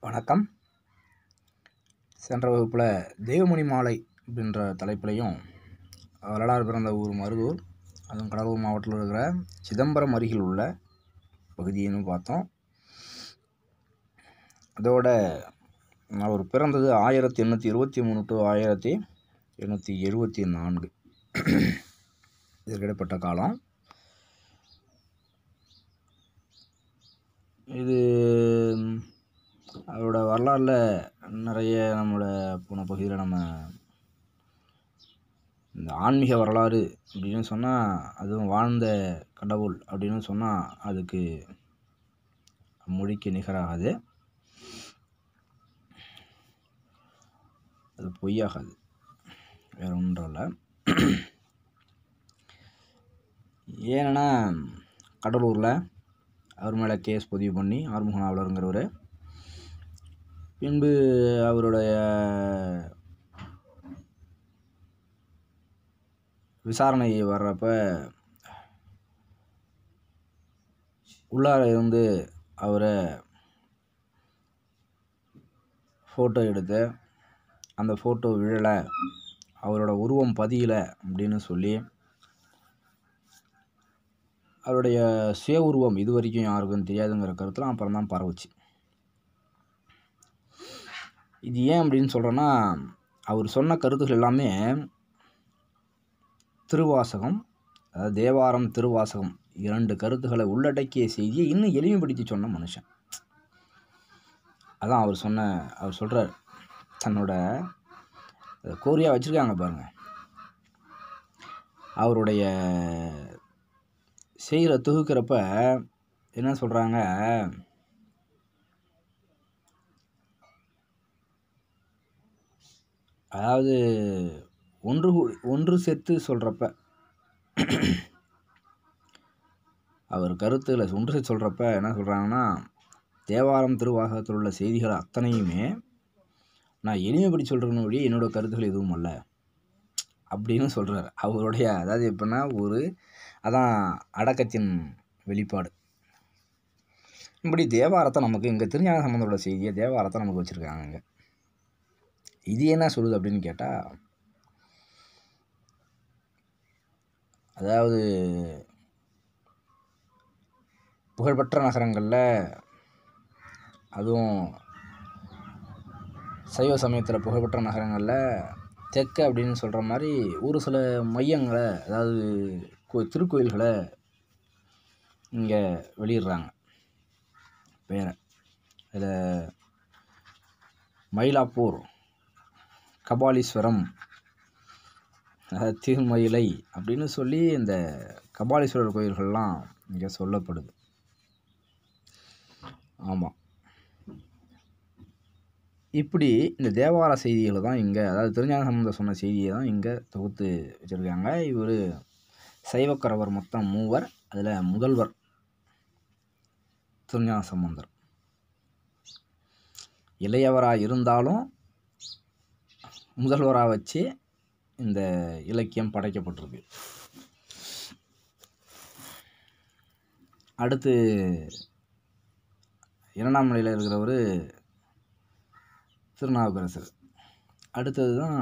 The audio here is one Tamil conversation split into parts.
வணக்கம் சென்ற வகுப்பில் தெய்வமணி மாலை அப்படின்ற தலைப்புலையும் வரலாறு பிறந்த ஊர் மருதூர் அதுவும் கடலூர் மாவட்டத்தில் இருக்கிற சிதம்பரம் அருகில் உள்ள பகுதின்னு பார்த்தோம் அதோட அவர் பிறந்தது ஆயிரத்தி எண்ணூற்றி இருபத்தி மூணு டு ஆயிரத்தி எண்ணூற்றி எழுபத்தி நான்கு இதற்கு இடைப்பட்ட காலம் இது அவரோட வரலாறில் நிறைய நம்மளோட போன பகுதியில் நம்ம இந்த ஆன்மீக வரலாறு அப்படின்னு சொன்னால் அதுவும் வாழ்ந்த கடவுள் அப்படின்னு சொன்னால் அதுக்கு மொழிக்கு நிகராகாது அது பொய்யாகாது வேற ஒன்றும் இல்லை ஏன்னா கடலூரில் அவர் மேலே கேஸ் பதிவு பண்ணி ஆறுமுக நாவலருங்கிறவர் பின்பு அவருடைய விசாரணை வர்றப்ப உள்ளார இருந்து அவரை ஃபோட்டோ எடுத்து அந்த ஃபோட்டோ விழலை அவரோட உருவம் பதியலை அப்படின்னு சொல்லி அவருடைய சுய உருவம் இது வரைக்கும் யாருக்கும் தெரியாதுங்கிற கருத்துலாம் அப்புறம் தான் பரவுச்சு இது ஏன் அப்படின்னு சொல்கிறேன்னா அவர் சொன்ன கருத்துக்கள் எல்லாமே திருவாசகம் அதாவது தேவாரம் திருவாசகம் இரண்டு கருத்துக்களை உள்ளடக்கிய செய்தியை இன்னும் எளிமைப்படுத்தி சொன்ன மனுஷன் அதான் அவர் சொன்ன அவர் சொல்கிறார் தன்னோட கோரியாக வச்சுருக்காங்க பாருங்கள் அவருடைய செய்கிற தொகுக்கிறப்ப என்ன சொல்கிறாங்க அதாவது ஒன்று கூ- ஒன்று சேர்த்து சொல்கிறப்ப அவர் கருத்தில் ஒன்று சேர்த்து சொல்கிறப்ப என்ன சொல்கிறாங்கன்னா தேவாரம் திருவாசகத்தில் உள்ள செய்திகள் அத்தனையுமே நான் எளிமைப்படி சொல்கிறேன்னு வழி என்னோட கருத்துக்கள் எதுவும் அல்ல அப்படின்னு சொல்கிறார் அவருடைய அதாவது எப்படின்னா ஒரு அதான் அடக்கத்தின் வெளிப்பாடு இப்படி தேவாரத்தை நமக்கு இங்கே திருஞான சம்பந்தோட செய்தியை தேவாரத்தை நமக்கு வச்சுருக்காங்க இங்கே இது என்ன சொல்லுது அப்படின்னு கேட்டால் அதாவது புகழ்பெற்ற நகரங்களில் அதுவும் சைவ சமயத்தில் புகழ்பெற்ற நகரங்களில் தெற்கு அப்படின்னு சொல்கிற மாதிரி ஒரு சில மையங்களை அதாவது கோ- திருக்கோயில்களை இங்கே வெளியிடுறாங்க பேரை இதில் மயிலாப்பூர் கபாலீஸ்வரம் அஹ், திருமயிலை அப்படின்னு சொல்லி இந்த கபாலீஸ்வரர் கோயில்கள்லாம் இங்கே சொல்லப்படுது ஆமாம் இப்படி இந்த தேவார செய்திகளை தான் இங்கே அதாவது திருஞான சம்பந்தர் சொன்ன செய்தியை தான் இங்கே தொகுத்து வச்சுருக்காங்க இவர் சைவக்கரவர் மொத்தம் மூவர் அதில் முதல்வர் திருஞான சம்பந்தர் இளையவராக இருந்தாலும் முதல்வராக வச்சு இந்த இலக்கியம் படைக்கப்பட்டிருக்கு அடுத்து இரண்டாம் நிலையில் இருக்கிறவர் திருநாவுக்கரசர் அடுத்தது தான்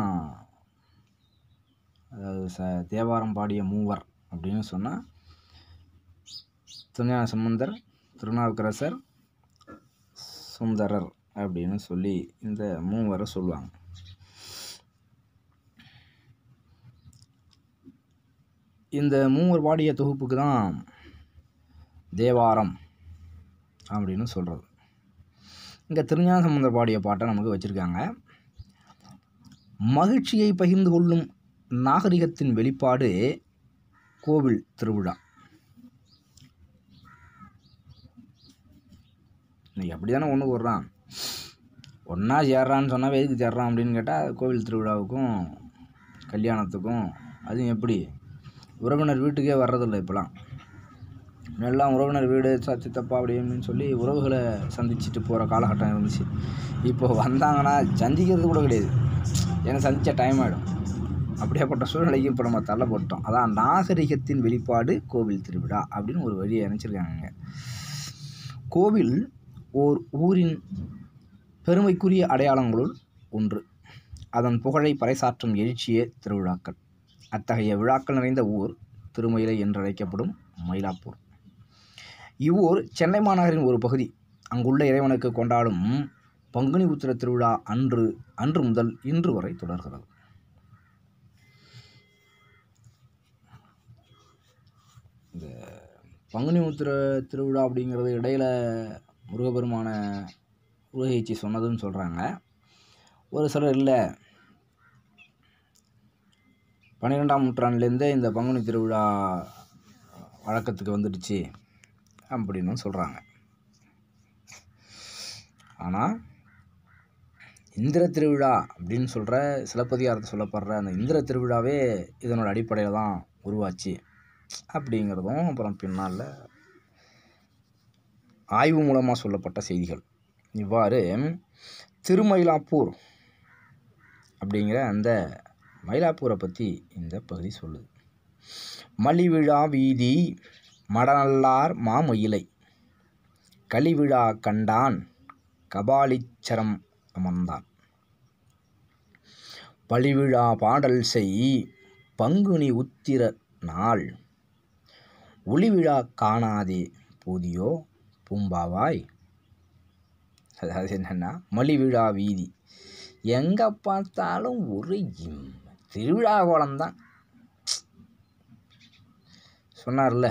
அதாவது ச தேவாரம் பாடிய மூவர் அப்படின்னு சொன்னால் திருஞான சம்பந்தர் திருநாவுக்கரசர் சுந்தரர் அப்படின்னு சொல்லி இந்த மூவரை சொல்லுவாங்க இந்த மூவர் பாடிய தொகுப்புக்கு தான் தேவாரம் அப்படின்னு சொல்கிறது இங்கே திருஞான சம்பந்தர் பாடிய பாட்டை நமக்கு வச்சுருக்காங்க மகிழ்ச்சியை பகிர்ந்து கொள்ளும் நாகரிகத்தின் வெளிப்பாடு கோவில் திருவிழா இன்னைக்கு அப்படி தானே ஒன்று கூடுறான் ஒன்றா சேர்றான்னு சொன்னால் எதுக்கு சேர்றான் அப்படின்னு கேட்டால் கோவில் திருவிழாவுக்கும் கல்யாணத்துக்கும் அதுவும் எப்படி உறவினர் வீட்டுக்கே வர்றதில்லை இப்போலாம் எல்லாம் உறவினர் வீடு ச சித்தப்பா அப்படின்னு சொல்லி உறவுகளை சந்திச்சுட்டு போகிற காலகட்டம் இருந்துச்சு இப்போ வந்தாங்கன்னா சந்திக்கிறது கூட கிடையாது ஏன்னா சந்திச்ச டைம் ஆகிடும் அப்படியாப்பட்ட சூழ்நிலைக்கு இப்போ நம்ம தள்ளப்பட்டோம் அதான் நாகரிகத்தின் வெளிப்பாடு கோவில் திருவிழா அப்படின்னு ஒரு வழியை நினச்சிருக்காங்க கோவில் ஓர் ஊரின் பெருமைக்குரிய அடையாளங்களுள் ஒன்று அதன் புகழை பறைசாற்றும் எழுச்சியே திருவிழாக்கள் அத்தகைய விழாக்கள் நிறைந்த ஊர் திருமயிலை என்றழைக்கப்படும் மயிலாப்பூர் இவ்வூர் சென்னை மாநகரின் ஒரு பகுதி அங்குள்ள இறைவனுக்கு கொண்டாடும் பங்குனி உத்திர திருவிழா அன்று அன்று முதல் இன்று வரை தொடர்கிறது இந்த பங்குனி உத்திர திருவிழா அப்படிங்கிறது இடையில முருகப்பெருமான உருகேச்சி சொன்னதுன்னு சொல்கிறாங்க ஒரு சிலர் இல்லை பன்னிரெண்டாம் நூற்றாண்டுலேருந்தே இந்த பங்குனி திருவிழா வழக்கத்துக்கு வந்துடுச்சு அப்படின்னு சொல்கிறாங்க ஆனால் இந்திர திருவிழா அப்படின்னு சொல்கிற சிலப்பதிகாரத்தில் சொல்லப்படுற அந்த இந்திர திருவிழாவே இதனோட அடிப்படையில் தான் உருவாச்சு அப்படிங்கிறதும் அப்புறம் பின்னால் ஆய்வு மூலமாக சொல்லப்பட்ட செய்திகள் இவ்வாறு திருமயிலாப்பூர் அப்படிங்கிற அந்த மயிலாப்பூரை பற்றி இந்த பகுதி சொல்லுது மலிவிழா வீதி மடநல்லார் மாமயிலை கலிவிழா கண்டான் கபாலிச்சரம் அமர்ந்தான் பழிவிழா பாடல் செய் பங்குனி உத்திர நாள் ஒளிவிழா காணாதே போதியோ பூம்பாவாய் அதாவது என்னென்னா மலிவிழா வீதி எங்கே பார்த்தாலும் ஒரு இம்- திருவிழா கோலம்தான் சொன்னார்ல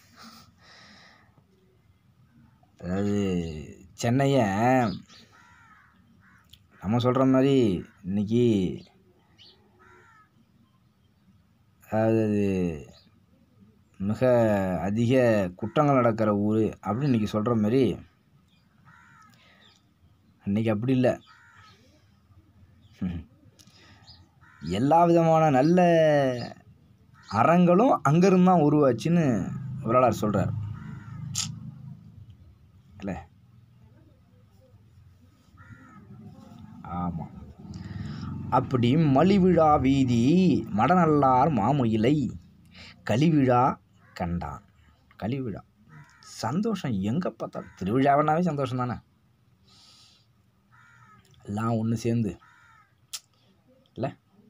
அதாவது சென்னையை நம்ம சொல்கிற மாதிரி இன்னைக்கு அதாவது அது மிக அதிக குற்றங்கள் நடக்கிற ஊர் அப்படின்னு இன்றைக்கி சொல்கிற மாதிரி அன்றைக்கி அப்படி இல்லை எல்லா விதமான நல்ல அறங்களும் அங்கேருந்து தான் உருவாச்சுன்னு வரலாறு சொல்கிறார் இல்லை ஆமாம் அப்படி மலிவிழா வீதி மடநல்லார் மாமயிலை கலிவிழா கண்டான் கலிவிழா சந்தோஷம் எங்கே பார்த்தா திருவிழாவனாவே சந்தோஷம் தானே எல்லாம் ஒன்று சேர்ந்து இல்லை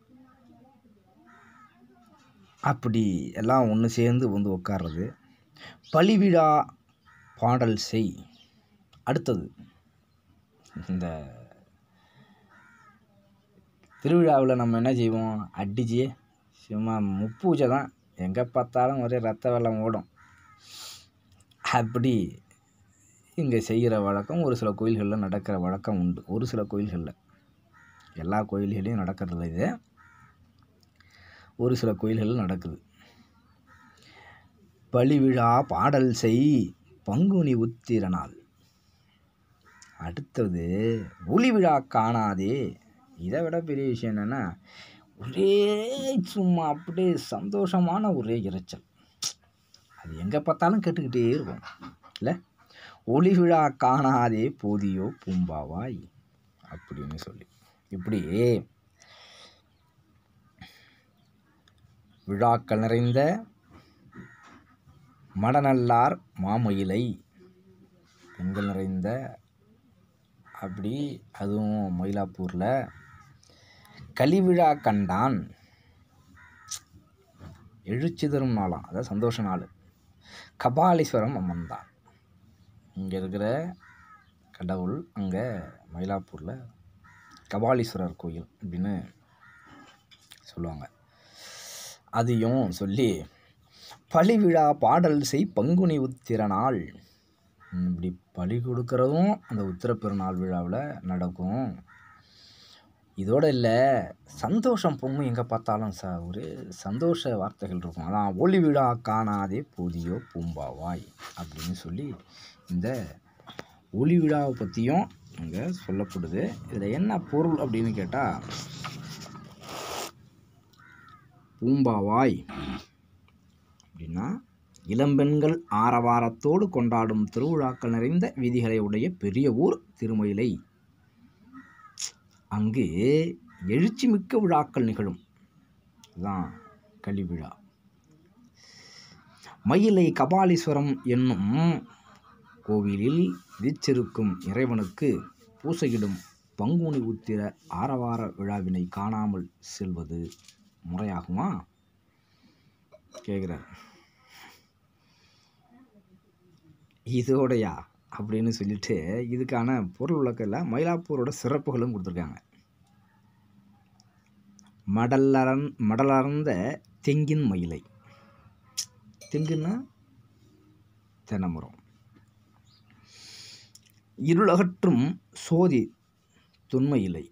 அப்படி எல்லாம் ஒன்று சேர்ந்து வந்து உட்கார்றது பலிவிழா பாடல் செய் அடுத்தது இந்த திருவிழாவில் நம்ம என்ன செய்வோம் அடிச்சு சும்மா முப்பூஜை தான் எங்கே பார்த்தாலும் ஒரே ரத்த வெள்ளம் ஓடும் அப்படி இங்கே செய்கிற வழக்கம் ஒரு சில கோயில்களில் நடக்கிற வழக்கம் உண்டு ஒரு சில கோயில்களில் எல்லா கோயில்களையும் நடக்கிறதில்ல இது ஒரு சில கோயில்களில் நடக்குது பலிவிழா பாடல் செய் பங்குனி உத்திர நாள் அடுத்தது ஒளி விழா காணாதே இதை விட பெரிய விஷயம் என்னென்னா ஒரே சும்மா அப்படியே சந்தோஷமான ஒரே இரைச்சல் அது எங்கே பார்த்தாலும் கேட்டுக்கிட்டே இருக்கும் இல்லை ஒளி விழா காணாதே போதியோ பூம்பாவாய் அப்படின்னு சொல்லி இப்படி விழாக்கள் நிறைந்த மடநல்லார் மாமயிலை பெண்கள் நிறைந்த அப்படி அதுவும் மயிலாப்பூரில் கலிவிழா கண்டான் எழுச்சி தரும் நாளாம் அதாவது சந்தோஷ நாள் கபாலீஸ்வரம் அமர்ந்தான் இங்கே இருக்கிற கடவுள் அங்கே மயிலாப்பூரில் கபாலீஸ்வரர் கோயில் அப்படின்னு சொல்லுவாங்க அதையும் சொல்லி பழி விழா பாடல் செய் பங்குனி உத்திர நாள் ம், இப்படி பலி கொடுக்கறதும் அந்த உத்திர பெருநாள் விழாவில் நடக்கும் இதோட இல்லை சந்தோஷம் பொங்கும் எங்கே பார்த்தாலும் ச ஒரு சந்தோஷ வார்த்தைகள் இருக்கும் அதான் ஒளி விழா காணாதே போதியோ பூம்பாவாய் அப்படின்னு சொல்லி இந்த ஒளி விழாவை பற்றியும் இங்கே சொல்லப்படுது இதில் என்ன பொருள் அப்படின்னு கேட்டால் பூம்பாவாய் அப்படின்னா இளம்பெண்கள் ஆரவாரத்தோடு கொண்டாடும் திருவிழாக்கள் நிறைந்த வீதிகளை உடைய பெரிய ஊர் திருமயிலை அங்கு எழுச்சி மிக்க விழாக்கள் நிகழும் இதுதான் கலி விழா மயிலை கபாலீஸ்வரம் என்னும் கோவிலில் வீச்சிருக்கும் இறைவனுக்கு பூசையிடும் பங்குனி உத்திர ஆரவார விழாவினை காணாமல் செல்வது முறையாகுமா கேட்குறார் இதோடையா அப்படின்னு சொல்லிட்டு இதுக்கான பொருள் விளக்கில் மயிலாப்பூரோட சிறப்புகளும் கொடுத்துருக்காங்க மடலரன் மடலர்ந்த தெங்கின் மயிலை தெங்குன்னா தென்னமரம் இருளகற்றும் சோதி துண்மை இலை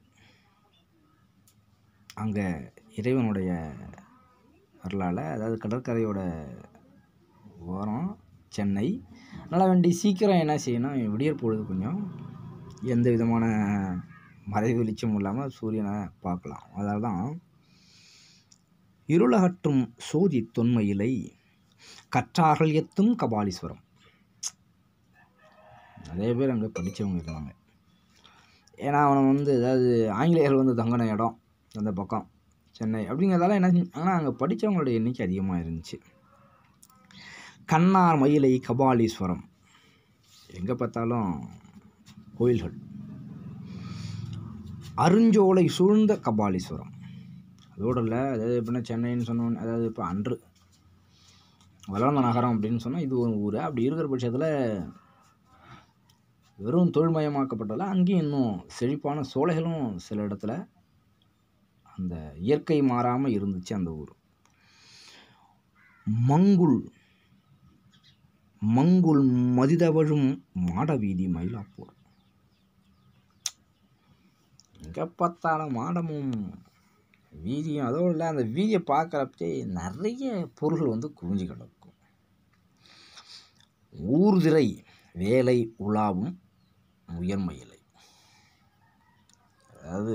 அங்கே இறைவனுடைய வரலால் அதாவது கடற்கரையோட ஓரம் சென்னை நல்லா வேண்டி சீக்கிரம் என்ன செய்யணும் விடியற் பொழுது கொஞ்சம் எந்த விதமான மறை வெளிச்சமும் இல்லாமல் சூரியனை பார்க்கலாம் அதனால தான் இருளகற்றும் சோதி தொன்மையிலை கற்றார்கள் எத்தும் கபாலீஸ்வரம் நிறைய பேர் அங்கே படித்தவங்க இருந்தாங்க ஏன்னா அவனை வந்து அதாவது ஆங்கிலேயர்கள் வந்து தங்கின இடம் அந்த பக்கம் சென்னை அப்படிங்கிறதால என்ன ஆனால் அங்கே படித்தவங்களோட எண்ணிக்கை அதிகமாக இருந்துச்சு கண்ணார் மயிலை கபாலீஸ்வரம் எங்கே பார்த்தாலும் கோயில்கள் அருஞ்சோலை சூழ்ந்த கபாலீஸ்வரம் அதோடு இல்லை அதாவது எப்படின்னா சென்னைன்னு சொன்னோன்னு அதாவது இப்போ அன்று வளர்ந்த நகரம் அப்படின்னு சொன்னால் இது ஒரு ஊர் அப்படி இருக்கிற பட்சத்தில் வெறும் தொழில்மயமாக்கப்பட்டதில் அங்கேயும் இன்னும் செழிப்பான சோலைகளும் சில இடத்துல அந்த இயற்கை மாறாமல் இருந்துச்சு அந்த ஊர் மங்குள் மங்குள் மதிதவழும் மாடவீதி மயிலாப்பூர் எங்கே பார்த்தாலும் மாடமும் வீதியும் அதோடு இல்லை அந்த வீதியை பார்க்குறப்பே நிறைய பொருள்கள் வந்து குவிஞ்சு கிடக்கும் ஊர்திரை வேலை உலாவும் உயர்மயிலை அதாவது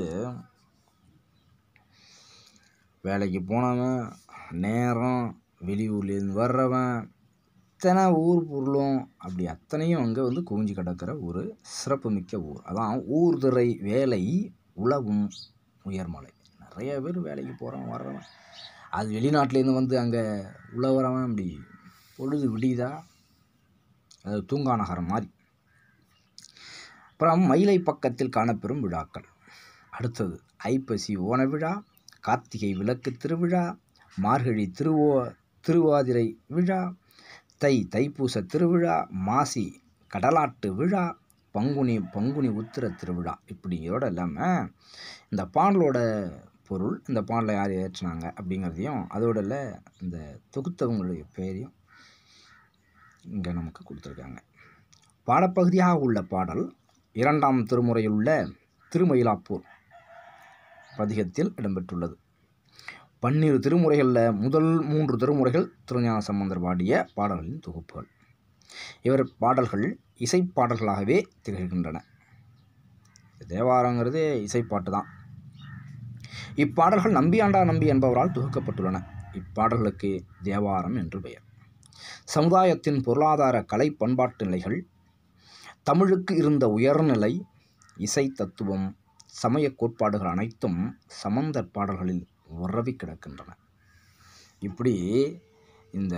வேலைக்கு போனவன் நேரம் வெளியூர்லேருந்து வர்றவன் இத்தனை ஊர் பொருளும் அப்படி அத்தனையும் அங்கே வந்து குவிஞ்சு கிடக்கிற ஒரு சிறப்புமிக்க ஊர் அதான் ஊர்துறை வேலை உழவும் உயர்மலை நிறைய பேர் வேலைக்கு போகிறவன் வர்றவன் அது வெளிநாட்டிலேருந்து வந்து அங்கே உழவுறவன் அப்படி பொழுது விடியுதா அது தூங்கா நகரம் மாதிரி அப்புறம் மயிலை பக்கத்தில் காணப்பெறும் விழாக்கள் அடுத்தது ஐப்பசி ஓண விழா கார்த்திகை விளக்கு திருவிழா மார்கழி திருவோ திருவாதிரை விழா தை தைப்பூச திருவிழா மாசி கடலாட்டு விழா பங்குனி பங்குனி உத்திர திருவிழா இப்படியோட இல்லாமல் இந்த பாடலோட பொருள் இந்த பாடலை யார் ஏற்றினாங்க அப்படிங்கிறதையும் அதோட இல்லை இந்த தொகுத்தவங்களுடைய பெயரையும் இங்கே நமக்கு கொடுத்துருக்காங்க பாடப்பகுதியாக உள்ள பாடல் இரண்டாம் திருமுறையில் உள்ள திருமயிலாப்பூர் பதிகத்தில் இடம்பெற்றுள்ளது பன்னிரு திருமுறைகளில் முதல் மூன்று திருமுறைகள் திருஞான சம்பந்தர் பாடிய பாடல்களின் தொகுப்புகள் இவர் பாடல்கள் இசைப்பாடல்களாகவே திகழ்கின்றன தேவாரங்கிறது இசைப்பாட்டு தான் இப்பாடல்கள் நம்பியாண்டா நம்பி என்பவரால் தொகுக்கப்பட்டுள்ளன இப்பாடல்களுக்கு தேவாரம் என்று பெயர் சமுதாயத்தின் பொருளாதார கலை பண்பாட்டு நிலைகள் தமிழுக்கு இருந்த உயர்நிலை இசை தத்துவம் சமய கோட்பாடுகள் அனைத்தும் சமந்தர் பாடல்களில் உறவி கிடக்கின்றன இப்படி இந்த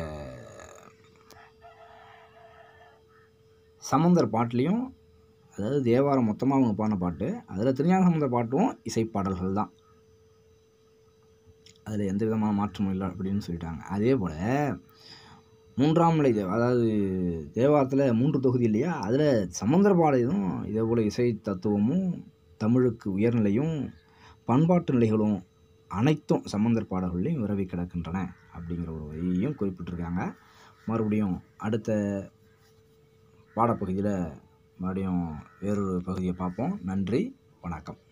சமந்தர் பாட்டுலேயும் அதாவது தேவாரம் மொத்தமாக அவங்க பாடின பாட்டு அதில் திருஞான சம்பந்தர் பாட்டும் இசைப்பாடல்கள் தான் அதில் எந்த விதமான மாற்றமும் இல்லை அப்படின்னு சொல்லிட்டாங்க அதே போல் மூன்றாம் நிலை தேவ அதாவது தேவாரத்தில் மூன்று தொகுதி இல்லையா அதில் சமந்தர பாடலும் இதே போல் இசை தத்துவமும் தமிழுக்கு உயர்நிலையும் பண்பாட்டு நிலைகளும் அனைத்தும் சமந்தர் பாடல்களையும் விரவி கிடக்கின்றன அப்படிங்கிற ஒரு வரியும் குறிப்பிட்டிருக்காங்க மறுபடியும் அடுத்த பாடப்பகுதியில் மறுபடியும் வேறொரு பகுதியை பார்ப்போம் நன்றி வணக்கம்